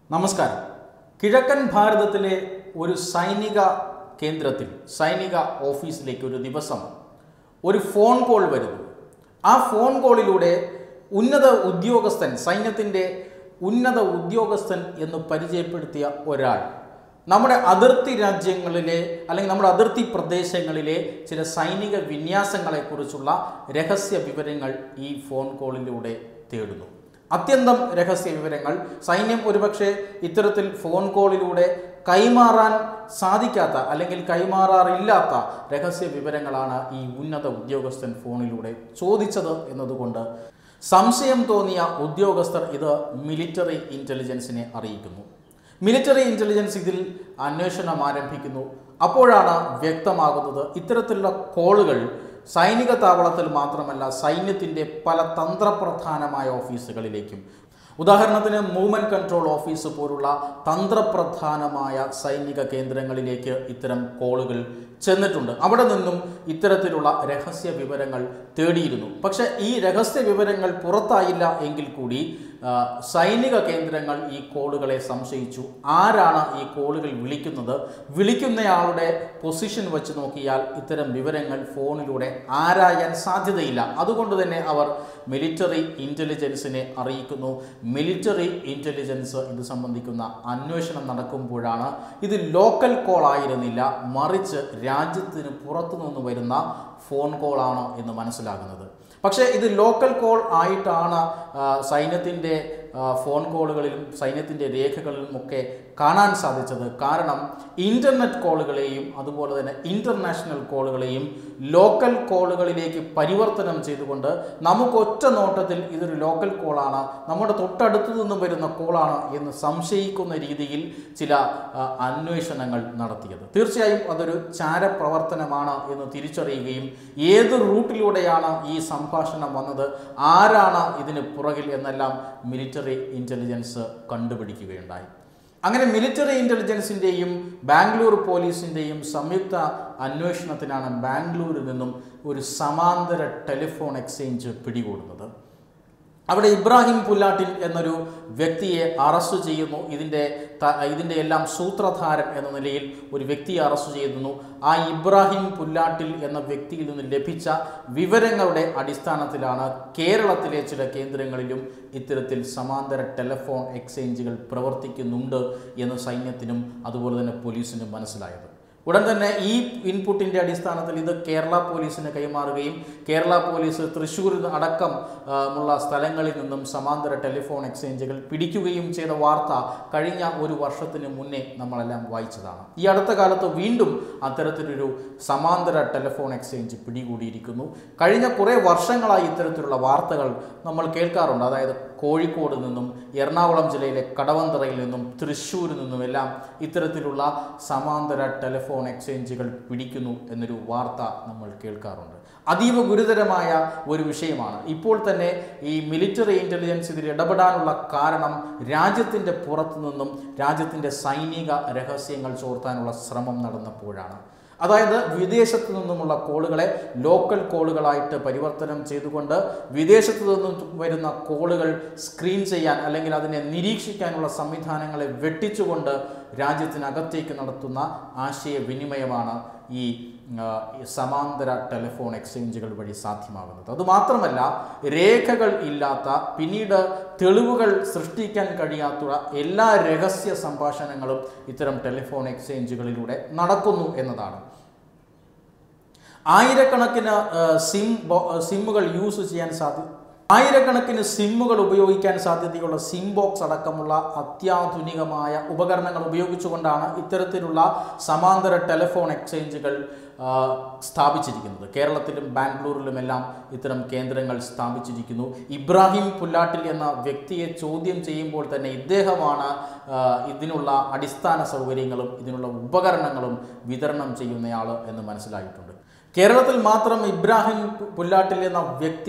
നമസ്കാരം കിഴക്കൻ ഭാരതത്തിലെ ഒരു സൈനിക കേന്ദ്രത്തിൽ സൈനിക ഓഫീസിലേക്ക് ഒരു ദിവസം ഒരു ഫോൺ കോൾ വരുന്നു ആ ഫോൺ കോളിലൂടെ ഉന്നത ഉദ്യോഗസ്ഥൻ സൈന്യത്തിൻ്റെ ഉന്നത ഉദ്യോഗസ്ഥൻ എന്ന് പരിചയപ്പെടുത്തിയ ഒരാൾ നമ്മുടെ അതിർത്തി രാജ്യങ്ങളിലെ അല്ലെങ്കിൽ നമ്മുടെ അതിർത്തി പ്രദേശങ്ങളിലെ ചില സൈനിക വിന്യാസങ്ങളെക്കുറിച്ചുള്ള രഹസ്യ വിവരങ്ങൾ ഈ ഫോൺ കോളിലൂടെ തേടുന്നു അത്യന്തം രഹസ്യ വിവരങ്ങൾ സൈന്യം ഒരുപക്ഷെ ഇത്തരത്തിൽ ഫോൺ കോളിലൂടെ കൈമാറാൻ സാധിക്കാത്ത അല്ലെങ്കിൽ കൈമാറാറില്ലാത്ത രഹസ്യ വിവരങ്ങളാണ് ഈ ഉന്നത ഉദ്യോഗസ്ഥൻ ഫോണിലൂടെ ചോദിച്ചത് എന്നതുകൊണ്ട് സംശയം തോന്നിയ ഉദ്യോഗസ്ഥർ ഇത് മിലിറ്ററി ഇൻ്റലിജൻസിനെ അറിയിക്കുന്നു മിലിറ്ററി ഇൻ്റലിജൻസ് ഇതിൽ അന്വേഷണം ആരംഭിക്കുന്നു അപ്പോഴാണ് വ്യക്തമാകുന്നത് ഇത്തരത്തിലുള്ള കോളുകൾ സൈനിക താവളത്തിൽ മാത്രമല്ല സൈന്യത്തിൻ്റെ പല തന്ത്രപ്രധാനമായ ഓഫീസുകളിലേക്കും ഉദാഹരണത്തിന് മൂവ്മെൻറ്റ് കൺട്രോൾ ഓഫീസ് പോലുള്ള തന്ത്രപ്രധാനമായ സൈനിക കേന്ദ്രങ്ങളിലേക്ക് ഇത്തരം കോളുകൾ ചെന്നിട്ടുണ്ട് അവിടെ നിന്നും ഇത്തരത്തിലുള്ള രഹസ്യ വിവരങ്ങൾ തേടിയിരുന്നു പക്ഷേ ഈ രഹസ്യ വിവരങ്ങൾ പുറത്തായില്ല എങ്കിൽ കൂടി ആ, സൈനിക കേന്ദ്രങ്ങൾ ഈ കോളുകളെ സംശയിച്ചു ആരാണ് ഈ കോളുകൾ വിളിക്കുന്നത് വിളിക്കുന്നയാളുടെ പൊസിഷൻ വെച്ച് നോക്കിയാൽ ഇത്തരം വിവരങ്ങൾ ഫോണിലൂടെ ആരായാൻ സാധ്യതയില്ല അതുകൊണ്ട് തന്നെ അവർ മിലിറ്ററി ഇൻ്റലിജൻസിനെ അറിയിക്കുന്നു മിലിറ്ററി ഇൻ്റലിജൻസ് ഇത് സംബന്ധിക്കുന്ന അന്വേഷണം നടക്കുമ്പോഴാണ് ഇത് ലോക്കൽ കോൾ ആയിരുന്നില്ല മറിച്ച് രാജ്യത്തിന് പുറത്തു നിന്ന് വരുന്ന ഫോൺ കോളാണ് എന്ന് മനസ്സിലാകുന്നത് പക്ഷേ ഇത് ലോക്കൽ കോൾ ആയിട്ടാണ് ആ, സൈന്യത്തിൻ്റെ ആ, ഫോൺ കോളുകളിലും സൈന്യത്തിൻ്റെ രേഖകളിലും ഒക്കെ കാണാൻ സാധിച്ചത് കാരണം ഇൻ്റർനെറ്റ് കോളുകളെയും അതുപോലെ തന്നെ ഇൻ്റർനാഷണൽ കോളുകളെയും ലോക്കൽ കോളുകളിലേക്ക് പരിവർത്തനം ചെയ്തുകൊണ്ട് നമുക്ക് ഒറ്റ നോട്ടത്തിൽ ഇതൊരു ലോക്കൽ കോളാണ് നമ്മുടെ തൊട്ടടുത്തു നിന്നും വരുന്ന കോളാണ് എന്ന് സംശയിക്കുന്ന രീതിയിൽ ചില ആ, അന്വേഷണങ്ങൾ നടത്തിയത് തീർച്ചയായും അതൊരു ചാരപ്രവർത്തനമാണ് എന്ന് തിരിച്ചറിയുകയും ഏത് റൂട്ടിലൂടെയാണ് ഈ സംഭാഷണം വന്നത് ആരാണ് ഇതിന് പുറകിൽ എന്നെല്ലാം മിലിറ്ററി ഇൻ്റലിജൻസ് കണ്ടുപിടിക്കുകയുണ്ടായി അങ്ങനെ മിലിറ്ററി ഇൻ്റലിജൻസിൻ്റെയും ബാംഗ്ലൂർ പോലീസിൻ്റെയും സംയുക്ത അന്വേഷണത്തിനാണ് ബാംഗ്ലൂരിൽ നിന്നും ഒരു സമാന്തര ടെലിഫോൺ എക്സ്ചേഞ്ച് പിടികൂടുന്നത് അവിടെ ഇബ്രാഹിം പുല്ലാട്ടിൻ എന്നൊരു വ്യക്തിയെ അറസ്റ്റ് ചെയ്യുന്നു ഇതിൻ്റെ ത- ഇതിൻ്റെ എല്ലാം സൂത്രധാരൻ എന്ന നിലയിൽ ഒരു വ്യക്തിയെ അറസ്റ്റ് ചെയ്യുന്നു ആ ഇബ്രാഹിം പുല്ലാട്ടിൽ എന്ന വ്യക്തിയിൽ നിന്ന് ലഭിച്ച വിവരങ്ങളുടെ അടിസ്ഥാനത്തിലാണ് കേരളത്തിലെ ചില കേന്ദ്രങ്ങളിലും ഇത്തരത്തിൽ സമാന്തര ടെലിഫോൺ എക്സ്ചേഞ്ചുകൾ പ്രവർത്തിക്കുന്നുണ്ട് എന്ന് സൈന്യത്തിനും അതുപോലെ തന്നെ പോലീസിനും മനസ്സിലായത് ഉടൻ തന്നെ ഈ ഇൻപുട്ടിൻ്റെ അടിസ്ഥാനത്തിൽ ഇത് കേരള പോലീസിന് കൈമാറുകയും കേരള പോലീസ് തൃശ്ശൂർ അടക്കം ആ, ഉള്ള സ്ഥലങ്ങളിൽ നിന്നും സമാന്തര ടെലിഫോൺ എക്സ്ചേഞ്ചുകൾ പിടിക്കുകയും ചെയ്ത വാർത്ത കഴിഞ്ഞ ഒരു വർഷത്തിന് മുന്നേ നമ്മളെല്ലാം വായിച്ചതാണ് ഈ അടുത്ത കാലത്ത് വീണ്ടും അത്തരത്തിലൊരു സമാന്തര ടെലിഫോൺ എക്സ്ചേഞ്ച് പിടികൂടിയിരിക്കുന്നു കഴിഞ്ഞ കുറേ വർഷങ്ങളായി ഇത്തരത്തിലുള്ള വാർത്തകൾ നമ്മൾ കേൾക്കാറുണ്ട് അതായത് കോഴിക്കോട് നിന്നും എറണാകുളം ജില്ലയിലെ കടവന്തറയിൽ നിന്നും തൃശ്ശൂരിൽ നിന്നും എല്ലാം ഇത്തരത്തിലുള്ള സമാന്തര ടെലിഫോൺ എക്സ്ചേഞ്ചുകൾ പിടിക്കുന്നു എന്നൊരു വാർത്ത നമ്മൾ കേൾക്കാറുണ്ട് അതീവ ഗുരുതരമായ ഒരു വിഷയമാണ് ഇപ്പോൾ തന്നെ ഈ മിലിറ്ററി ഇൻ്റലിജൻസ് ഇതിൽ ഇടപെടാനുള്ള കാരണം രാജ്യത്തിൻ്റെ പുറത്തു നിന്നും രാജ്യത്തിൻ്റെ സൈനിക രഹസ്യങ്ങൾ ചോർത്താനുള്ള ശ്രമം നടന്നപ്പോഴാണ് അതായത് വിദേശത്തു നിന്നുമുള്ള കോളുകളെ ലോക്കൽ കോളുകളായിട്ട് പരിവർത്തനം ചെയ്തുകൊണ്ട് വിദേശത്തു നിന്നും വരുന്ന കോളുകൾ സ്ക്രീൻ ചെയ്യാൻ അല്ലെങ്കിൽ അതിനെ നിരീക്ഷിക്കാനുള്ള സംവിധാനങ്ങളെ വെട്ടിച്ചുകൊണ്ട് രാജ്യത്തിനകത്തേക്ക് നടത്തുന്ന ആശയവിനിമയമാണ് ഈ ആ, ഈ സമാന്തര ടെലിഫോൺ എക്സ്ചേഞ്ചുകൾ വഴി സാധ്യമാകുന്നത് അതുമാത്രമല്ല രേഖകൾ ഇല്ലാത്ത പിന്നീട് തെളിവുകൾ സൃഷ്ടിക്കാൻ കഴിയാത്ത എല്ലാ രഹസ്യ സംഭാഷണങ്ങളും ഇത്തരം ടെലിഫോൺ എക്സ്ചേഞ്ചുകളിലൂടെ നടക്കുന്നു എന്നതാണ് ആയിരക്കണക്കിന് ആ, സിം ബോ- സിമ്മുകൾ യൂസ് ചെയ്യാൻ സാധ്യ ആയിരക്കണക്കിന് സിമ്മുകൾ ഉപയോഗിക്കാൻ സാധ്യതയുള്ള സിം ബോക്സ് അടക്കമുള്ള അത്യാധുനികമായ ഉപകരണങ്ങൾ ഉപയോഗിച്ചുകൊണ്ടാണ് ഇത്തരത്തിലുള്ള സമാന്തര ടെലിഫോൺ എക്സ്ചേഞ്ചുകൾ ആ, സ്ഥാപിച്ചിരിക്കുന്നത് കേരളത്തിലും ബാംഗ്ലൂരിലുമെല്ലാം ഇത്തരം കേന്ദ്രങ്ങൾ സ്ഥാപിച്ചിരിക്കുന്നു ഇബ്രാഹിം പുല്ലാട്ടിൽ എന്ന വ്യക്തിയെ ചോദ്യം ചെയ്യുമ്പോൾ തന്നെ ഇദ്ദേഹമാണ് ആ, ഇതിനുള്ള അടിസ്ഥാന സൗകര്യങ്ങളും ഇതിനുള്ള ഉപകരണങ്ങളും വിതരണം ചെയ്യുന്നയാൾ എന്ന് മനസ്സിലായിട്ടുണ്ട് കേരളത്തിൽ മാത്രം ഇബ്രാഹിം പുല്ലാട്ടിൽ എന്ന വ്യക്തി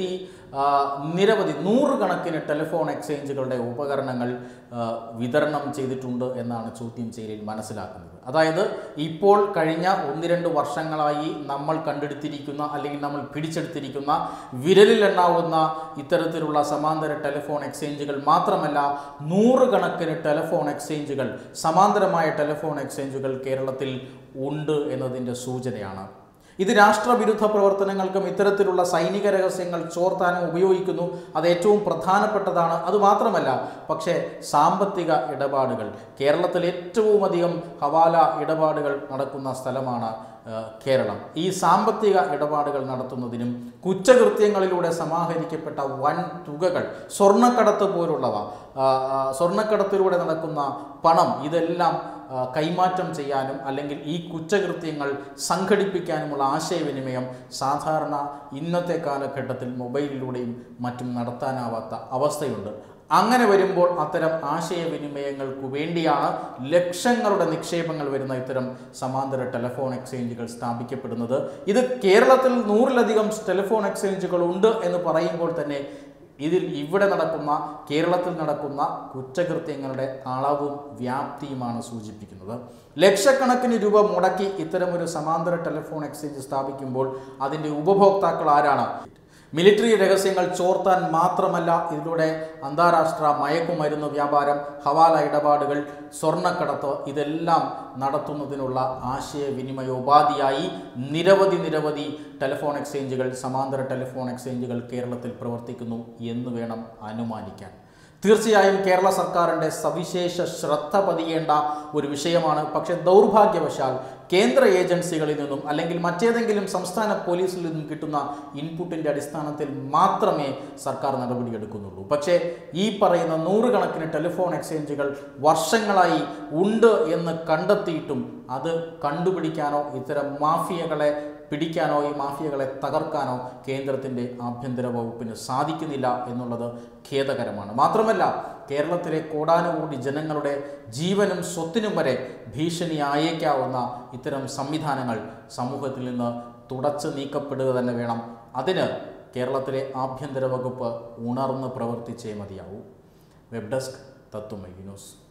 ആ, നിരവധി നൂറുകണക്കിന് ടെലിഫോൺ എക്സ്ചേഞ്ചുകളുടെ ഉപകരണങ്ങൾ ആ, വിതരണം ചെയ്തിട്ടുണ്ട് എന്നാണ് ചോദ്യം ചെയ്യലിൽ മനസ്സിലാക്കുന്നത് അതായത് ഇപ്പോൾ കഴിഞ്ഞ ഒന്ന് രണ്ട് വർഷങ്ങളായി നമ്മൾ കണ്ടെടുത്തിരിക്കുന്ന അല്ലെങ്കിൽ നമ്മൾ പിടിച്ചെടുത്തിരിക്കുന്ന വിരലിലെണ്ണാവുന്ന ഇത്തരത്തിലുള്ള സമാന്തര ടെലിഫോൺ എക്സ്ചേഞ്ചുകൾ മാത്രമല്ല നൂറുകണക്കിന് ടെലിഫോൺ എക്സ്ചേഞ്ചുകൾ സമാന്തരമായ ടെലിഫോൺ എക്സ്ചേഞ്ചുകൾ കേരളത്തിൽ ഉണ്ട് എന്നതിൻ്റെ സൂചനയാണ് ഇത് രാഷ്ട്രവിരുദ്ധ പ്രവർത്തനങ്ങൾക്കും ഇത്തരത്തിലുള്ള സൈനിക രഹസ്യങ്ങൾ ചോർത്താനും ഉപയോഗിക്കുന്നു അത് ഏറ്റവും പ്രധാനപ്പെട്ടതാണ് അതുമാത്രമല്ല പക്ഷേ സാമ്പത്തിക ഇടപാടുകൾ കേരളത്തിൽ ഏറ്റവും അധികം ഹവാല ഇടപാടുകൾ നടക്കുന്ന സ്ഥലമാണ് ആ, കേരളം ഈ സാമ്പത്തിക ഇടപാടുകൾ നടത്തുന്നതിനും കുറ്റകൃത്യങ്ങളിലൂടെ സമാഹരിക്കപ്പെട്ട വൻ തുകകൾ സ്വർണ്ണക്കടത്ത് പോലുള്ളവ ആ, ആ, സ്വർണ്ണക്കടത്തിലൂടെ നടക്കുന്ന പണം ഇതെല്ലാം ആ, കൈമാറ്റം ചെയ്യാനും അല്ലെങ്കിൽ ഈ കുറ്റകൃത്യങ്ങൾ സംഘടിപ്പിക്കാനുമുള്ള ആശയവിനിമയം സാധാരണ ഇന്നത്തെ കാലഘട്ടത്തിൽ മൊബൈലിലൂടെയും മറ്റും നടത്താനാവാത്ത അവസ്ഥയുണ്ട് അങ്ങനെ വരുമ്പോൾ അത്തരം ആശയവിനിമയങ്ങൾക്ക് വേണ്ടിയാണ് ലക്ഷങ്ങളുടെ നിക്ഷേപങ്ങൾ വരുന്ന ഇത്തരം സമാന്തര ടെലിഫോൺ എക്സ്ചേഞ്ചുകൾ സ്ഥാപിക്കപ്പെടുന്നത് ഇത് കേരളത്തിൽ നൂറിലധികം ടെലിഫോൺ എക്സ്ചേഞ്ചുകൾ ഉണ്ട് എന്ന് പറയുമ്പോൾ തന്നെ ഇതിൽ ഇവിടെ നടക്കുന്ന കേരളത്തിൽ നടക്കുന്ന കുറ്റകൃത്യങ്ങളുടെ അളവും വ്യാപ്തിയുമാണ് സൂചിപ്പിക്കുന്നത് ലക്ഷക്കണക്കിന് രൂപ മുടക്കി ഇത്തരമൊരു സമാന്തര ടെലിഫോൺ എക്സ്ചേഞ്ച് സ്ഥാപിക്കുമ്പോൾ അതിൻ്റെ ഉപഭോക്താക്കൾ ആരാണ് മിലിറ്ററി രഹസ്യങ്ങൾ ചോർത്താൻ മാത്രമല്ല ഇതിലൂടെ അന്താരാഷ്ട്ര മയക്കുമരുന്ന് വ്യാപാരം ഹവാല ഇടപാടുകൾ സ്വർണ്ണക്കടത്ത് ഇതെല്ലാം നടത്തുന്നതിനുള്ള ആശയവിനിമയോപാധിയായി നിരവധി നിരവധി ടെലിഫോൺ എക്സ്ചേഞ്ചുകൾ സമാന്തര ടെലിഫോൺ എക്സ്ചേഞ്ചുകൾ കേരളത്തിൽ പ്രവർത്തിക്കുന്നു എന്ന് വേണം അനുമാനിക്കാൻ തീർച്ചയായും കേരള സർക്കാരിൻ്റെ സവിശേഷ ശ്രദ്ധ പതിയേണ്ട ഒരു വിഷയമാണ് പക്ഷേ ദൗർഭാഗ്യവശാൽ കേന്ദ്ര ഏജൻസികളിൽ നിന്നും അല്ലെങ്കിൽ മറ്റേതെങ്കിലും സംസ്ഥാന പോലീസിൽ നിന്നും കിട്ടുന്ന ഇൻപുട്ടിൻ്റെ അടിസ്ഥാനത്തിൽ മാത്രമേ സർക്കാർ നടപടിയെടുക്കുന്നുള്ളൂ പക്ഷേ ഈ പറയുന്ന നൂറുകണക്കിന് ടെലിഫോൺ എക്സ്ചേഞ്ചുകൾ വർഷങ്ങളായി ഉണ്ട് എന്ന് കണ്ടെത്തിയിട്ടും അത് കണ്ടുപിടിക്കാനോ ഇത്തരം മാഫിയകളെ പിടിക്കാനോ ഈ മാഫിയകളെ തകർക്കാനോ കേന്ദ്രത്തിൻ്റെ ആഭ്യന്തര വകുപ്പിന് സാധിക്കുന്നില്ല എന്നുള്ളത് ഖേദകരമാണ് മാത്രമല്ല കേരളത്തിലെ കോടാനുകോടി ജനങ്ങളുടെ ജീവനും സ്വത്തിനും വരെ ഭീഷണിയായേക്കാവുന്ന ഇത്തരം സംവിധാനങ്ങൾ സമൂഹത്തിൽ നിന്ന് തുടച്ചു നീക്കപ്പെടുക തന്നെ വേണം അതിന് കേരളത്തിലെ ആഭ്യന്തര വകുപ്പ് ഉണർന്ന് പ്രവർത്തിച്ചേ മതിയാവൂ വെബ് ഡെസ്ക് തത്വമൈ ന്യൂസ്